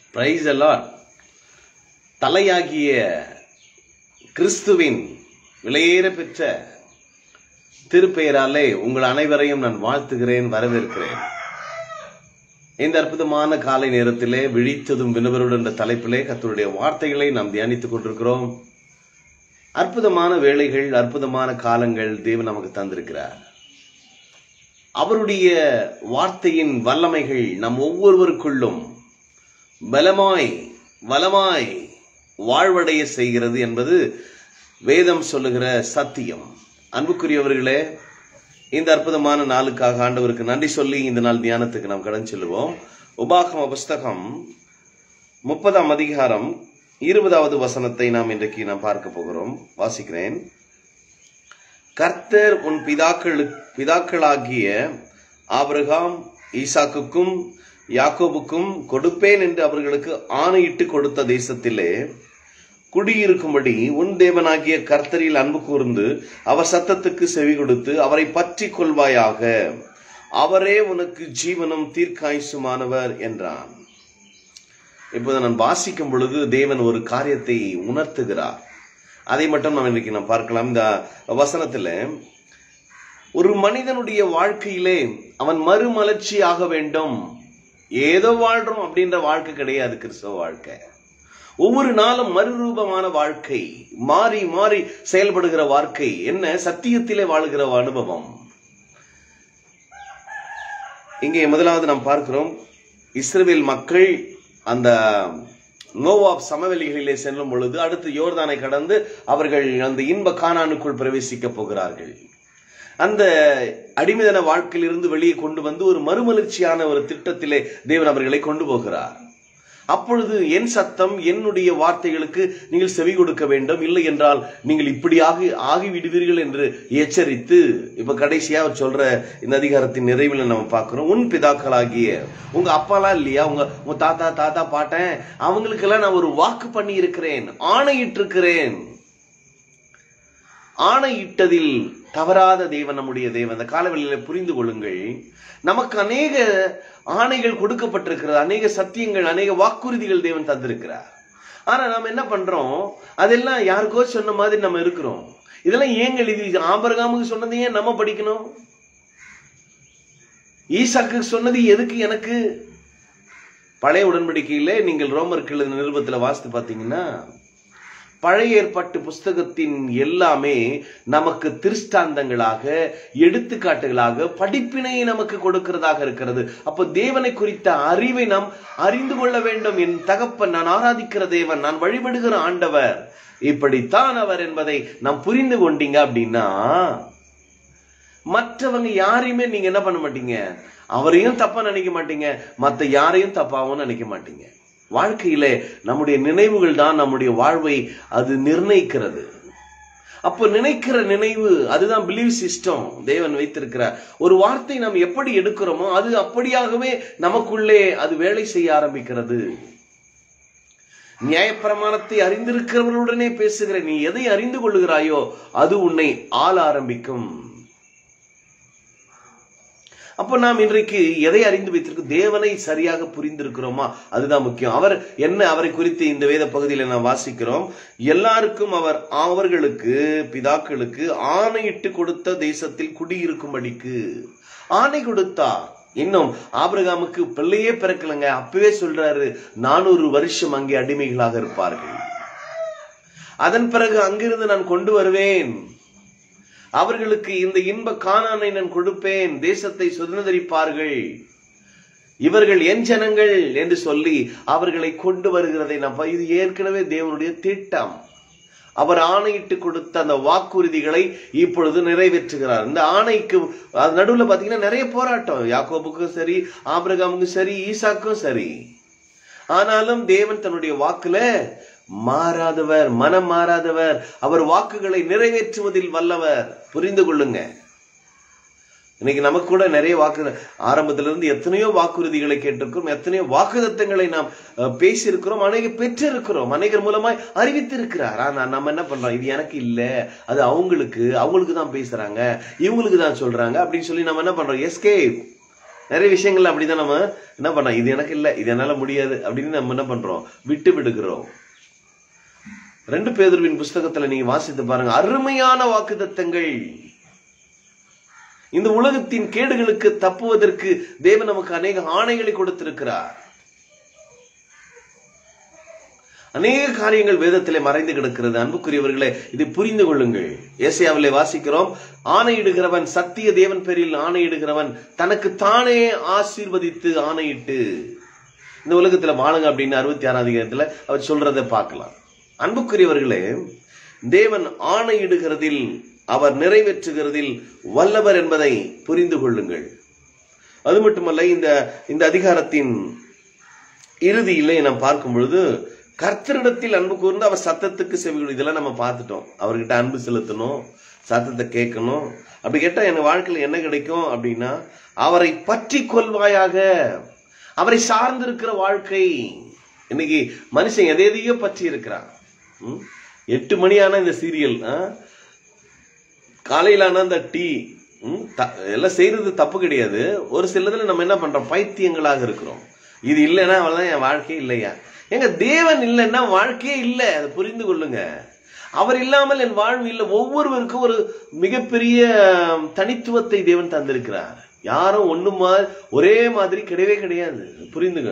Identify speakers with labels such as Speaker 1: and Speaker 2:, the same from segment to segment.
Speaker 1: Price எல்லாம் தலையாகிய கிறிஸ்துவின் விலையேற பெற்ற திருப்பெயராலே உங்கள் அனைவரையும் நான் வாழ்த்துகிறேன் வரவேற்கிறேன் இந்த அற்புதமான காலை நேரத்திலே விழித்ததும் வினவருடன் என்ற தலைப்பிலே கர்த்தருடைய வார்த்தைகளை நாம் தியானித்துக் கொண்டிருக்கிறோம் அற்புதமான வேளைகள் அற்புதமான காலங்கள் தேவன் நமக்கு தந்திருக்கிறார் அவருடைய வார்த்தையின் வல்லமைகள் நம் ஒவ்வொருவருக்குள்ளும் பலமாய் வலமாய் வாழ்வடைய செய்கிறது என்பது வேதம் சொல்லுகிற சத்தியம் அன்புக்குரியவர்களே இந்த அற்புதமான நாளுக்காக ஆண்டவருக்கு நன்றி சொல்லி இந்த நாள் தியானத்துக்கு நாம் கடன் செல்லுவோம் உபாகம புஸ்தகம் முப்பதாம் அதிகாரம் இருபதாவது வசனத்தை நாம் இன்றைக்கு நாம் பார்க்க போகிறோம் வாசிக்கிறேன் கர்த்தர் உன் பிதாக்களு பிதாக்களாகிய ஆபிரகாம் ஈசாக்குக்கும் யாக்கோபுக்கும் கொடுப்பேன் என்று அவர்களுக்கு ஆணையிட்டு கொடுத்த தேசத்திலே குடியிருக்கும்படி உன் தேவனாகிய கர்த்தரில் அன்பு கூர்ந்து அவர் சத்தத்துக்கு செவி கொடுத்து அவரை பற்றி கொள்வாயாக அவரே உனக்கு ஜீவனும் தீர்க்காயுசுமானவர் என்றான் இப்போது நான் வாசிக்கும் பொழுது தேவன் ஒரு காரியத்தை உணர்த்துகிறார் அதை மட்டும் நாம் இன்றைக்கு நாம் பார்க்கலாம் இந்த வசனத்துல ஒரு மனிதனுடைய வாழ்க்கையிலே அவன் மறுமலர்ச்சி ஆக வேண்டும் ஏதோ வாழ்றோம் அப்படின்ற வாழ்க்கை கிடையாது கிறிஸ்தவ வாழ்க்கை ஒவ்வொரு நாளும் மறுரூபமான வாழ்க்கை மாறி மாறி செயல்படுகிற வாழ்க்கை என்ன சத்தியத்திலே வாழுகிற அனுபவம் இங்கே முதலாவது நாம் பார்க்கிறோம் இஸ்ரேல் மக்கள் அந்த நோவாப் சமவெளிகளிலே செல்லும் பொழுது அடுத்து யோர்தானை கடந்து அவர்கள் அந்த இன்ப கானானுக்குள் பிரவேசிக்க போகிறார்கள் அந்த அடிமைதன வாழ்க்கையிலிருந்து வெளியே கொண்டு வந்து ஒரு மறுமலர்ச்சியான ஒரு திட்டத்திலே தேவன் அவர்களை கொண்டு போகிறார் அப்பொழுது என் சத்தம் என்னுடைய வார்த்தைகளுக்கு நீங்கள் செவி கொடுக்க வேண்டும் இல்லை என்றால் நீங்கள் இப்படியாக ஆகிவிடுவீர்கள் என்று எச்சரித்து இப்ப கடைசியா அவர் சொல்ற இந்த அதிகாரத்தின் நிறைவில் நம்ம பார்க்கிறோம் உன் பிதாக்களாகிய உங்க அப்பாலாம் இல்லையா உங்க உங்க தாத்தா தாத்தா பாட்டேன் அவங்களுக்கெல்லாம் நான் ஒரு வாக்கு பண்ணி இருக்கிறேன் ஆணையிட்டு இருக்கிறேன் ஆணையிட்டதில் தவறாத தேவன் நம்முடைய தேவன் அந்த காலவெளியில புரிந்து கொள்ளுங்கள் நமக்கு அநேக ஆணைகள் கொடுக்கப்பட்டிருக்கிறது அநேக சத்தியங்கள் அநேக வாக்குறுதிகள் தேவன் தந்திருக்கிறார் ஆனா நாம் என்ன பண்றோம் அதெல்லாம் யாருக்கோ சொன்ன மாதிரி நம்ம இருக்கிறோம் இதெல்லாம் ஏங்க எழுதி ஆபரகாமுக்கு சொன்னது ஏன் நம்ம படிக்கணும் ஈசாக்கு சொன்னது எதுக்கு எனக்கு பழைய உடன்படிக்கையிலே நீங்கள் ரோமருக்கு எழுதின நிருபத்தில் வாசித்து பார்த்தீங்கன்னா பழைய ஏற்பாட்டு புஸ்தகத்தின் எல்லாமே நமக்கு திருஷ்டாந்தங்களாக எடுத்துக்காட்டுகளாக படிப்பினையை நமக்கு கொடுக்கிறதாக இருக்கிறது அப்போ தேவனை குறித்த அறிவை நாம் அறிந்து கொள்ள வேண்டும் என் தகப்பன் நான் ஆராதிக்கிற தேவன் நான் வழிபடுகிற ஆண்டவர் இப்படித்தான் அவர் என்பதை நாம் புரிந்து கொண்டீங்க அப்படின்னா மற்றவங்க யாரையுமே நீங்க என்ன பண்ண மாட்டீங்க அவரையும் தப்பா நினைக்க மாட்டீங்க மற்ற யாரையும் தப்பாவும் நினைக்க மாட்டீங்க வாழ்க்கையிலே நம்முடைய நினைவுகள் தான் நம்முடைய வாழ்வை அது நிர்ணயிக்கிறது அப்போ நினைக்கிற நினைவு அதுதான் பிலீவ் சிஸ்டம் தேவன் வைத்திருக்கிறார் ஒரு வார்த்தை நாம் எப்படி எடுக்கிறோமோ அது அப்படியாகவே நமக்குள்ளே அது வேலை செய்ய ஆரம்பிக்கிறது நியாயப்பிரமாணத்தை அறிந்திருக்கிறவர்களுடனே பேசுகிற நீ எதை அறிந்து கொள்ளுகிறாயோ அது உன்னை ஆள ஆரம்பிக்கும் அப்ப நாம் இன்றைக்கு எதை அறிந்து வைத்திருக்கோம் தேவனை சரியாக புரிந்திருக்கிறோமா அதுதான் முக்கியம் அவர் என்ன அவரை குறித்து இந்த வேத பகுதியில் நாம் வாசிக்கிறோம் எல்லாருக்கும் அவர் அவர்களுக்கு பிதாக்களுக்கு ஆணையிட்டு கொடுத்த தேசத்தில் குடியிருக்கும்படிக்கு ஆணை கொடுத்தார் இன்னும் ஆபிரகாமுக்கு பிள்ளையே பிறக்கலங்க அப்பவே சொல்றாரு நானூறு வருஷம் அங்கே அடிமைகளாக இருப்பார்கள் அதன் பிறகு அங்கிருந்து நான் கொண்டு வருவேன் அவர்களுக்கு இந்த இன்ப காணானை நான் கொடுப்பேன் தேசத்தை சுதந்திரிப்பார்கள் இவர்கள் என் ஜனங்கள் என்று சொல்லி அவர்களை கொண்டு வருகிறதை நம்ம இது ஏற்கனவே தேவனுடைய திட்டம் அவர் ஆணையிட்டு கொடுத்த அந்த வாக்குறுதிகளை இப்பொழுது நிறைவேற்றுகிறார் இந்த ஆணைக்கு அது நடுவில் பார்த்தீங்கன்னா நிறைய போராட்டம் யாக்கோபுக்கும் சரி ஆபிரகாமுக்கும் சரி ஈசாக்கும் சரி ஆனாலும் தேவன் தன்னுடைய வாக்குல மாறாதவர் மனம் மாறாதவர் அவர் வாக்குகளை நிறைவேற்றுவதில் வல்லவர் புரிந்து கொள்ளுங்க இன்னைக்கு நமக்கு கூட நிறைய வாக்கு ஆரம்பத்திலிருந்து எத்தனையோ வாக்குறுதிகளை கேட்டிருக்கிறோம் எத்தனையோ வாக்குதத்தங்களை நாம் அஹ், பேசியிருக்கிறோம் அநேக பெற்றிருக்கிறோம் அநேகர் மூலமாய் அறிவித்திருக்கிறார் ஆனா நம்ம என்ன பண்றோம் இது எனக்கு இல்ல அது அவங்களுக்கு அவங்களுக்கு தான் பேசுறாங்க இவங்களுக்கு தான் சொல்றாங்க அப்படின்னு சொல்லி நம்ம என்ன பண்றோம் எஸ்கேப் நிறைய விஷயங்கள் அப்படிதான் நம்ம என்ன பண்ணோம் இது எனக்கு இல்லை இது என்னால முடியாது அப்படின்னு நம்ம என்ன பண்றோம் விட்டு விடுகிறோம் ரெண்டு பேதுருவின் புஸ்தகத்துல நீங்க வாசித்து பாருங்க அருமையான வாக்குத்தத்தங்கள் இந்த உலகத்தின் கேடுகளுக்கு தப்புவதற்கு தேவன் நமக்கு அநேக ஆணைகளை கொடுத்திருக்கிறார் அநேக காரியங்கள் வேதத்திலே மறைந்து கிடக்கிறது அன்புக்குரியவர்களே இதை புரிந்து கொள்ளுங்கள் ஏசியாவிலே வாசிக்கிறோம் ஆணையிடுகிறவன் சத்திய தேவன் பேரில் ஆணையிடுகிறவன் தனக்கு தானே ஆசீர்வதித்து ஆணையிட்டு இந்த உலகத்துல வாழுங்க அப்படின்னு அறுபத்தி ஆறாம் அதிகாரத்துல அவர் சொல்றதை பார்க்கலாம் அன்புக்குரியவர்களே தேவன் ஆணையிடுகிறதில் அவர் நிறைவேற்றுகிறதில் வல்லவர் என்பதை புரிந்து கொள்ளுங்கள் அது மட்டுமல்ல இந்த இந்த அதிகாரத்தின் இறுதியிலே நாம் பார்க்கும் பொழுது கர்த்தரிடத்தில் அன்பு கூர்ந்து அவர் சத்தத்துக்கு செவி இதெல்லாம் நம்ம பார்த்துட்டோம் அவர்கிட்ட அன்பு செலுத்தணும் சத்தத்தை கேட்கணும் அப்படி கேட்டா என் வாழ்க்கையில் என்ன கிடைக்கும் அப்படின்னா அவரை பற்றி கொள்வாயாக அவரை சார்ந்திருக்கிற வாழ்க்கை இன்னைக்கு மனுஷன் எதை எதையோ பற்றி இருக்கிறான் ம்? எட்டு மணி ஆனா இந்த சீரியல் காலையில ஆனா இந்த டீ ம், த- எல்லாம் செய்யறது தப்பு கிடையாது ஒரு சிலதுல நம்ம என்ன பண்றோம் பைத்தியங்களாக இருக்கிறோம் இது இல்லைன்னா அவ்வளவுதான் என் வாழ்க்கையே இல்லையா எங்க தேவன் இல்லைன்னா வாழ்க்கையே இல்லை அதை புரிந்து கொள்ளுங்க அவர் இல்லாமல் என் வாழ்வு இல்லை ஒவ்வொருவருக்கும் ஒரு மிகப்பெரிய தனித்துவத்தை தேவன் தந்திருக்கிறார் யாரும் ஒண்ணு மா- ஒரே மாதிரி கிடையவே கிடையாது புரிந்துங்க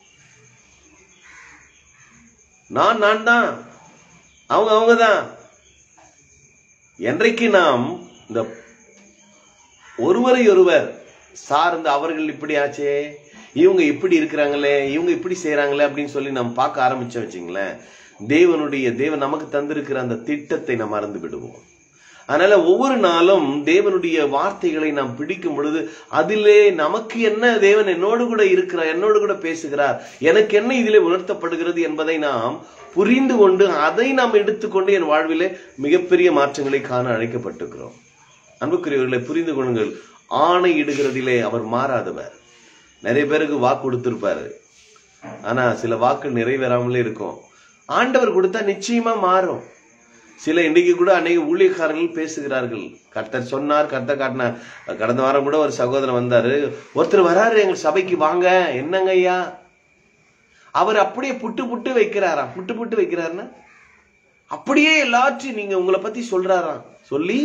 Speaker 1: நான் நான் தான் அவங்க அவங்க தான் என்றைக்கு நாம் இந்த ஒருவரை ஒருவர் சார்ந்து அவர்கள் இப்படி ஆச்சே இவங்க இப்படி இருக்கிறாங்களே இவங்க இப்படி செய்றாங்களே அப்படின்னு சொல்லி நம்ம பார்க்க ஆரம்பிச்சோம் வச்சுங்களேன் தேவனுடைய தேவன் நமக்கு தந்திருக்கிற அந்த திட்டத்தை நாம் மறந்து விடுவோம் அதனால ஒவ்வொரு நாளும் தேவனுடைய வார்த்தைகளை நாம் பிடிக்கும் பொழுது அதிலே நமக்கு என்ன தேவன் என்னோடு கூட இருக்கிறார் என்னோடு கூட பேசுகிறார் எனக்கு என்ன இதிலே உணர்த்தப்படுகிறது என்பதை நாம் புரிந்து கொண்டு அதை நாம் எடுத்துக்கொண்டு என் வாழ்விலே மிகப்பெரிய மாற்றங்களை காண அழைக்கப்பட்டிருக்கிறோம் அன்புக்குரியவர்களை புரிந்து கொள்ளுங்கள் ஆணை இடுகிறதிலே அவர் மாறாதவர் நிறைய பேருக்கு வாக்கு கொடுத்திருப்பாரு ஆனா சில வாக்கு நிறைவேறாமலே இருக்கும் ஆண்டவர் கொடுத்தா நிச்சயமா மாறும் சில இன்னைக்கு கூட அநேக ஊழியக்காரர்கள் பேசுகிறார்கள் கர்த்தர் சொன்னார் கர்த்தர் காட்டினார் கடந்த வாரம் கூட ஒரு சகோதரன் வந்தாரு ஒருத்தர் வராரு எங்க சபைக்கு வாங்க என்னங்க ஐயா அவர் அப்படியே புட்டு புட்டு வைக்கிறாராம் புட்டு புட்டு வைக்கிறாருன்னா அப்படியே எல்லாத்தையும் நீங்க உங்களை பத்தி சொல்றாராம் சொல்லி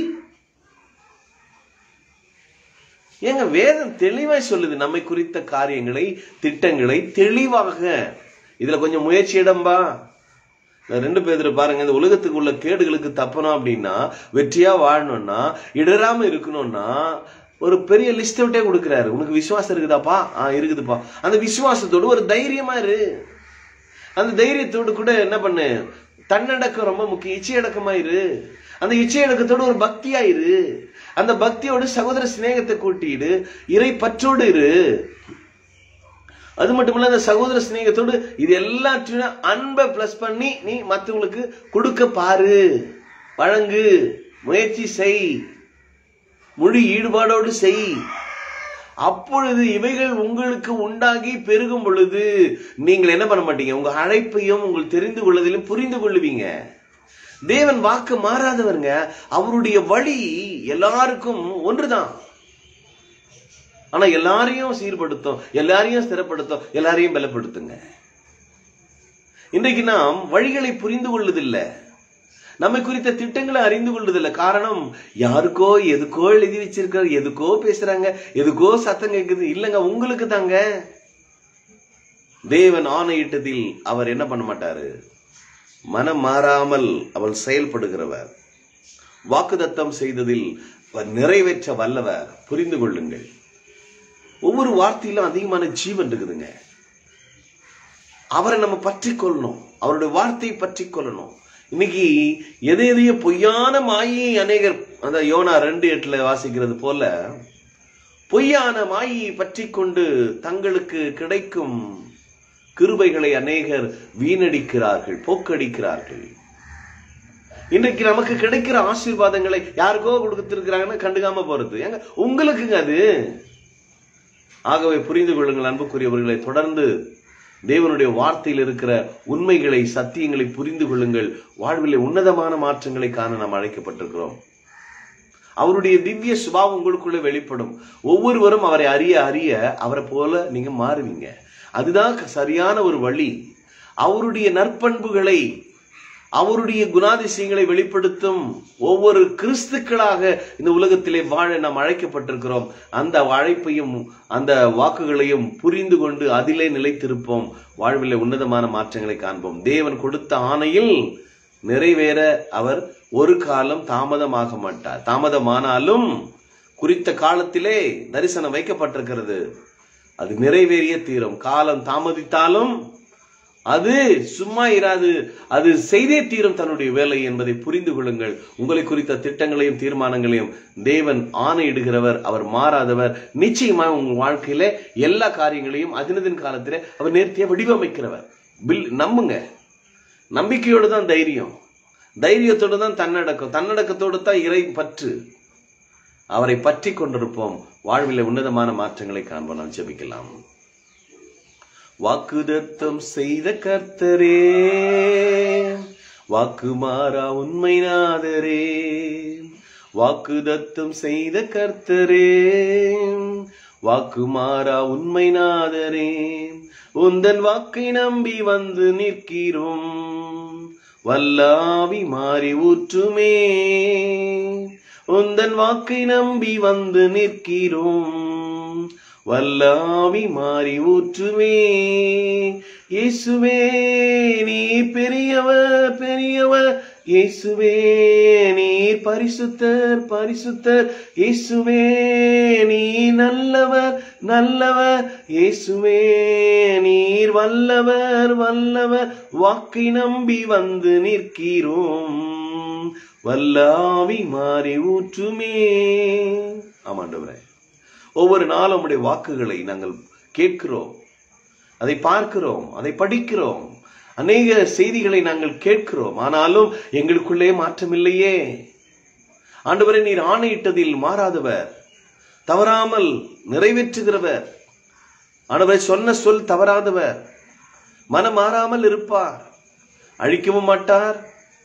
Speaker 1: ஏங்க வேதம் தெளிவாய் சொல்லுது நம்மை குறித்த காரியங்களை திட்டங்களை தெளிவாக இதுல கொஞ்சம் முயற்சி இடம்பா இந்த ரெண்டு பேர் பாருங்க இந்த உலகத்துக்கு உள்ள கேடுகளுக்கு தப்பணும் அப்படின்னா வெற்றியா வாழணும்னா இடராம இருக்கணும்னா ஒரு பெரிய லிஸ்ட் விட்டே கொடுக்குறாரு உனக்கு விசுவாசம் இருக்குதாப்பா ஆ இருக்குதுப்பா அந்த விசுவாசத்தோடு ஒரு தைரியமா இரு அந்த தைரியத்தோடு கூட என்ன பண்ணு தன்னடக்கம் ரொம்ப முக்கியம் இச்சையடக்கமா இரு அந்த இச்சையடக்கத்தோடு ஒரு பக்தியா இரு அந்த பக்தியோடு சகோதர சிநேகத்தை கூட்டிடு இறை பற்றோடு இரு அது மட்டும் இல்ல அந்த சகோதர சிநேகத்தோடு இது எல்லாத்தையும் அன்பை பிளஸ் பண்ணி நீ மத்தவங்களுக்கு கொடுக்க பாரு வழங்கு முயற்சி செய் முழு ஈடுபாடோடு செய் அப்பொழுது இவைகள் உங்களுக்கு உண்டாகி பெருகும் பொழுது நீங்கள் என்ன பண்ண மாட்டீங்க உங்க அழைப்பையும் உங்கள் தெரிந்து கொள்வதிலும் புரிந்து கொள்ளுவீங்க தேவன் வாக்கு மாறாதவருங்க அவருடைய வழி எல்லாருக்கும் ஒன்றுதான் ஆனா எல்லாரையும் சீர்படுத்தும் எல்லாரையும் ஸ்திரப்படுத்தும் எல்லாரையும் பலப்படுத்துங்க இன்றைக்கு நாம் வழிகளை புரிந்து கொள்வதில்லை நம்மை குறித்த திட்டங்களை அறிந்து கொள்வதில்லை காரணம் யாருக்கோ எதுக்கோ எழுதி வச்சிருக்காரு எதுக்கோ பேசுறாங்க எதுக்கோ சத்தம் கேட்குது இல்லைங்க உங்களுக்கு தாங்க தேவன் ஆணையிட்டதில் அவர் என்ன பண்ண மாட்டாரு மனம் மாறாமல் அவள் செயல்படுகிறவர் வாக்குதத்தம் செய்ததில் அவர் நிறைவேற்ற வல்லவர் புரிந்து கொள்ளுங்கள் ஒவ்வொரு வார்த்தையிலும் அதிகமான ஜீவன் இருக்குதுங்க அவரை நம்ம பற்றி கொள்ளணும் அவருடைய வார்த்தையை பற்றி கொள்ளணும் இன்னைக்கு எதை எதையோ பொய்யான மாயை அநேகர் அந்த யோனா ரெண்டு எட்டுல வாசிக்கிறது போல பொய்யான மாயை பற்றி கொண்டு தங்களுக்கு கிடைக்கும் கிருபைகளை அநேகர் வீணடிக்கிறார்கள் போக்கடிக்கிறார்கள் இன்றைக்கு நமக்கு கிடைக்கிற ஆசீர்வாதங்களை யாருக்கோ கொடுத்திருக்கிறாங்கன்னு கண்டுக்காம போறது ஏங்க உங்களுக்குங்க அது ஆகவே புரிந்து கொள்ளுங்கள் அன்புக்குரியவர்களை தொடர்ந்து தேவனுடைய வார்த்தையில் இருக்கிற உண்மைகளை சத்தியங்களை புரிந்து கொள்ளுங்கள் வாழ்விலே உன்னதமான மாற்றங்களை காண நாம் அழைக்கப்பட்டிருக்கிறோம் அவருடைய திவ்ய சுபாவம் உங்களுக்குள்ள வெளிப்படும் ஒவ்வொருவரும் அவரை அறிய அறிய அவரை போல நீங்க மாறுவீங்க அதுதான் சரியான ஒரு வழி அவருடைய நற்பண்புகளை அவருடைய குணாதிசயங்களை வெளிப்படுத்தும் ஒவ்வொரு கிறிஸ்துக்களாக இந்த உலகத்திலே வாழ நாம் அழைக்கப்பட்டிருக்கிறோம் அந்த அழைப்பையும் அந்த வாக்குகளையும் புரிந்து கொண்டு அதிலே நிலைத்திருப்போம் வாழ்விலே உன்னதமான மாற்றங்களை காண்போம் தேவன் கொடுத்த ஆணையில் நிறைவேற அவர் ஒரு காலம் தாமதமாக மாட்டார் தாமதமானாலும் குறித்த காலத்திலே தரிசனம் வைக்கப்பட்டிருக்கிறது அது நிறைவேறிய தீரும் காலம் தாமதித்தாலும் அது சும்மா இராது அது செய்தே தீரும் தன்னுடைய வேலை என்பதை புரிந்து கொள்ளுங்கள் உங்களை குறித்த திட்டங்களையும் தீர்மானங்களையும் தேவன் ஆணையிடுகிறவர் அவர் மாறாதவர் நிச்சயமா உங்க வாழ்க்கையில எல்லா காரியங்களையும் அதினதின் காலத்திலே அவர் நேர்த்தியா வடிவமைக்கிறவர் பில் நம்புங்க நம்பிக்கையோடு தான் தைரியம் தைரியத்தோடு தான் தன்னடக்கம் தன்னடக்கத்தோடு தான் இறை பற்று அவரை பற்றி கொண்டிருப்போம் வாழ்வில் உன்னதமான மாற்றங்களை காண்போம் நாம் ஜெபிக்கலாம் வாக்குதத்தம் செய்த கர்த்தரே வாக்கு மாறா உண்மை நாதரே வாக்குதத்தம் செய்த கர்த்தரே வாக்கு மாறா உண்மை நாதரே உந்தன் வாக்கை நம்பி வந்து நிற்கிறோம் வல்லாவி மாறி ஊற்றுமே உந்தன் வாக்கை நம்பி வந்து நிற்கிறோம் வல்லாவி மாறி ஊற்றுமே இயேசுவே நீ பெரியவர் பெரியவர் இயேசுவே நீர் பரிசுத்தர் பரிசுத்தர் இயேசுவே நீ நல்லவர் நல்லவர் இயேசுவே நீர் வல்லவர் வல்லவர் வாக்கை நம்பி வந்து நிற்கிறோம் வல்லாவி மாறி ஊற்றுமே ஆமாண்டவரே ஒவ்வொரு நாளும் உடைய வாக்குகளை நாங்கள் கேட்கிறோம் அதை பார்க்கிறோம் அதை படிக்கிறோம் அநேக செய்திகளை நாங்கள் கேட்கிறோம் ஆனாலும் எங்களுக்குள்ளே மாற்றமில்லையே ஆண்டவரை நீர் ஆணையிட்டதில் மாறாதவர் தவறாமல் நிறைவேற்றுகிறவர் ஆண்டவரை சொன்ன சொல் தவறாதவர் மனம் மாறாமல் இருப்பார் அழிக்கவும் மாட்டார்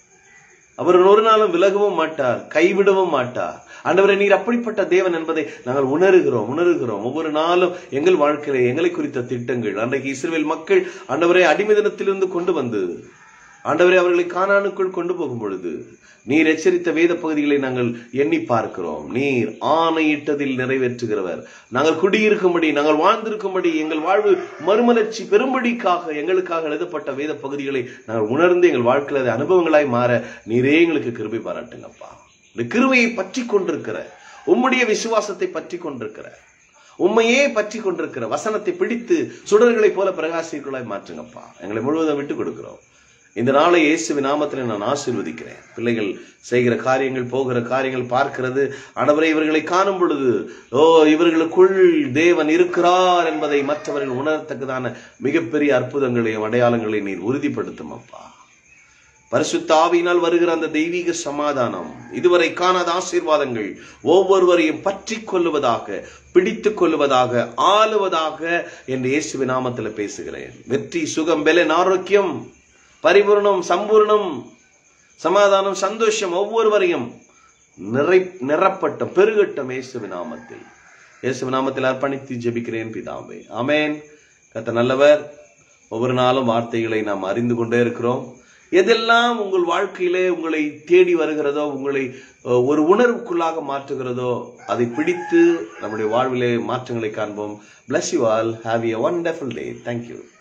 Speaker 1: அவர் ஒரு நாளும் விலகவும் மாட்டார் கைவிடவும் மாட்டார் ஆண்டவரை நீர் அப்படிப்பட்ட தேவன் என்பதை நாங்கள் உணர்கிறோம் உணர்கிறோம் ஒவ்வொரு நாளும் எங்கள் வாழ்க்கையில எங்களை குறித்த திட்டங்கள் அன்றைக்கு இஸ்ரேல் மக்கள் ஆண்டவரை அடிமைதனத்திலிருந்து கொண்டு வந்து ஆண்டவரை அவர்களை காணானுக்குள் கொண்டு போகும் பொழுது நீர் எச்சரித்த வேத பகுதிகளை நாங்கள் எண்ணி பார்க்கிறோம் நீர் ஆணையிட்டதில் நிறைவேற்றுகிறவர் நாங்கள் குடியிருக்கும்படி நாங்கள் வாழ்ந்திருக்கும்படி எங்கள் வாழ்வு மறுமலர்ச்சி பெரும்படிக்காக எங்களுக்காக எழுதப்பட்ட வேத பகுதிகளை நாங்கள் உணர்ந்து எங்கள் வாழ்க்கையில் அது அனுபவங்களாய் மாற நீரே எங்களுக்கு கிருபை பாராட்டுங்கப்பா இந்த கிருபையை பற்றி கொண்டிருக்கிற உம்முடைய விசுவாசத்தை பற்றி கொண்டிருக்கிற உண்மையே பற்றி கொண்டிருக்கிற வசனத்தை பிடித்து சுடர்களைப் போல பிரகாசிக்கலாய் மாற்றுங்கப்பா எங்களை முழுவதும் விட்டு கொடுக்கிறோம் இந்த நாளை இயேசுவின் நாமத்தில் நான் ஆசீர்வதிக்கிறேன் பிள்ளைகள் செய்கிற காரியங்கள் போகிற காரியங்கள் பார்க்கிறது ஆண்டவரை இவர்களை காணும் பொழுது ஓ இவர்களுக்குள் தேவன் இருக்கிறார் என்பதை மற்றவர்கள் உணரத்தக்கதான மிகப்பெரிய அற்புதங்களையும் அடையாளங்களையும் நீர் உறுதிப்படுத்தும் அப்பா பரிசுத்த ஆவியினால் வருகிற அந்த தெய்வீக சமாதானம் இதுவரை காணாத ஆசீர்வாதங்கள் ஒவ்வொருவரையும் பற்றி கொள்ளுவதாக பிடித்துக் கொள்ளுவதாக ஆளுவதாக என்று இயேசுவின் நாமத்தில் பேசுகிறேன் வெற்றி சுகம் பெலன் ஆரோக்கியம் பரிபூர்ணம் சம்பூர்ணம் சமாதானம் சந்தோஷம் ஒவ்வொருவரையும் நிறை நிரப்பட்டும் பெருகட்டும் இயேசுவின் நாமத்தில் இயேசுவின் நாமத்தில் அர்ப்பணித்து ஜெபிக்கிறேன் பிதாவே ஆமென் கத்த நல்லவர் ஒவ்வொரு நாளும் வார்த்தைகளை நாம் அறிந்து கொண்டே இருக்கிறோம் எதெல்லாம் உங்கள் வாழ்க்கையிலே உங்களை தேடி வருகிறதோ உங்களை அஹ், ஒரு உணர்வுக்குள்ளாக மாற்றுகிறதோ அதை பிடித்து நம்முடைய வாழ்விலே மாற்றங்களை காண்போம் bless you all have a wonderful day thank you